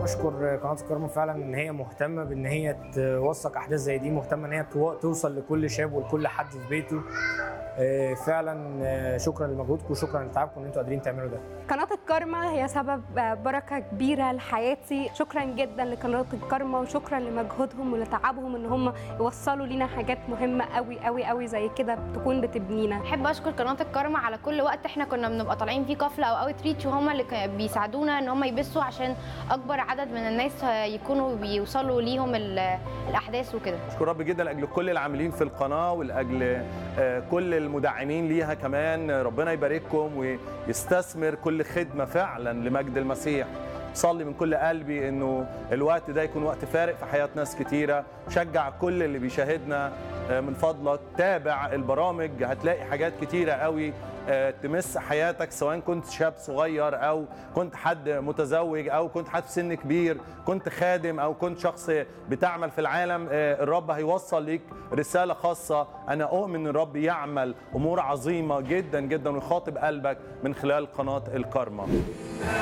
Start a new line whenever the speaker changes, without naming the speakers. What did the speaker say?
اشكر قناه الكرم فعلا ان هي مهتمه بان هي توثق احداث زي دي مهتمه ان هي تو- توصل لكل شاب ولكل حد في بيته آه، فعلا آه، شكرا لمجهودكم وشكرا لتعبكم ان انتوا قادرين تعملوا ده
قناة الكارما هي سبب بركة كبيرة لحياتي شكرا جدا لقناة الكارما وشكرا لمجهودهم ولتعبهم ان هم يوصلوا لينا حاجات مهمة قوي قوي قوي زي كده تكون بتبنينا
احب اشكر قناه الكرمة على كل وقت احنا كنا بنبقى طالعين فيه قفله او اوت ريتش وهم اللي كانوا بيساعدونا ان هم يبثوا عشان اكبر عدد من الناس يكونوا بيوصلوا ليهم ال- الاحداث وكده
اشكر رب جدا لاجل كل العاملين في القناه ولاجل آه، كل المدعمين ليها كمان ربنا يبارككم ويستثمر كل خدمه فعلا لمجد المسيح صلي من كل قلبي انه الوقت ده يكون وقت فارق في حياه ناس كتيره شجع كل اللي بيشاهدنا آه، من فضلك تابع البرامج هتلاقي حاجات كتيره قوي آه، تمس حياتك سواء كنت شاب صغير او كنت حد متزوج او كنت حد في سن كبير كنت خادم او كنت شخص بتعمل في العالم آه، الرب هيوصل ليك رساله خاصه انا اؤمن ان الرب يعمل امور عظيمه جدا جدا ويخاطب قلبك من خلال قناه الكارما